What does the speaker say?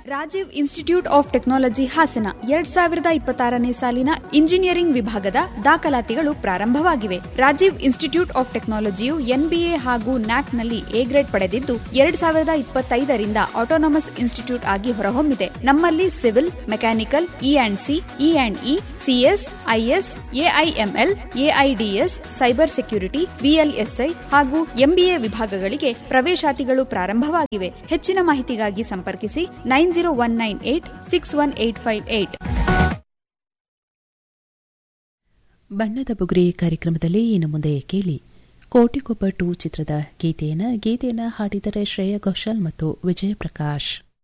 Rajiv institute of technology Hassan ಎರಡ್ ಸಾವಿರದ ಇಪ್ಪತ್ತಾರನೇ ಸಾಲಿನ ಇಂಜಿನಿಯರಿಂಗ್ ವಿಭಾಗದ ದಾಖಲಾತಿಗಳು ಪ್ರಾರಂಭವಾಗಿವೆ ರಾಜೀವ್ ಇನ್ಸ್ಟಿಟ್ಯೂಟ್ ಆಫ್ ಟೆಕ್ನಾಲಜಿಯು ಎನ್ಬಿಎ ಹಾಗೂ ನ್ಯಾಕ್ನಲ್ಲಿ ಎ ಗ್ರೇಡ್ ಪಡೆದಿದ್ದು ಎರಡ್ ಸಾವಿರದ ಇಪ್ಪತ್ತೈದರಿಂದ ಆಟೋನಮಸ್ ಇನ್ಸ್ಟಿಟ್ಯೂಟ್ ಆಗಿ ಹೊರಹೊಮ್ಮಿದೆ ನಮ್ಮಲ್ಲಿ civil mechanical E and C E and E CS IS AIML AIDS cyber security VLSI ಹಾಗೂ ಎಂಬಿಎ ವಿಭಾಗಗಳಿಗೆ ಪ್ರವೇಶಾತಿಗಳು ಪ್ರಾರಂಭವಾಗಿವೆ ಹೆಚ್ಚಿನ ಮಾಹಿತಿಗಾಗಿ ಸಂಪರ್ಕಿಸಿ nine zero one nine eight six one eight five eight ಬಣ್ಣದ ಬುಗುರಿ ಕಾರ್ಯಕ್ರಮದಲ್ಲಿ ಇನ್ನು ಮುಂದೆ ಕೇಳಿ ಕೋಟಿಗೊಬ್ಬ ಟು ಚಿತ್ರದ ಗೀತೆಯನ್ನು ಗೀತೆಯನ್ನು ಹಾಡಿದರೆ ಶ್ರೇಯಾ ಘೋಷಾಲ್ ಮತ್ತು ವಿಜಯ ಪ್ರಕಾಶ್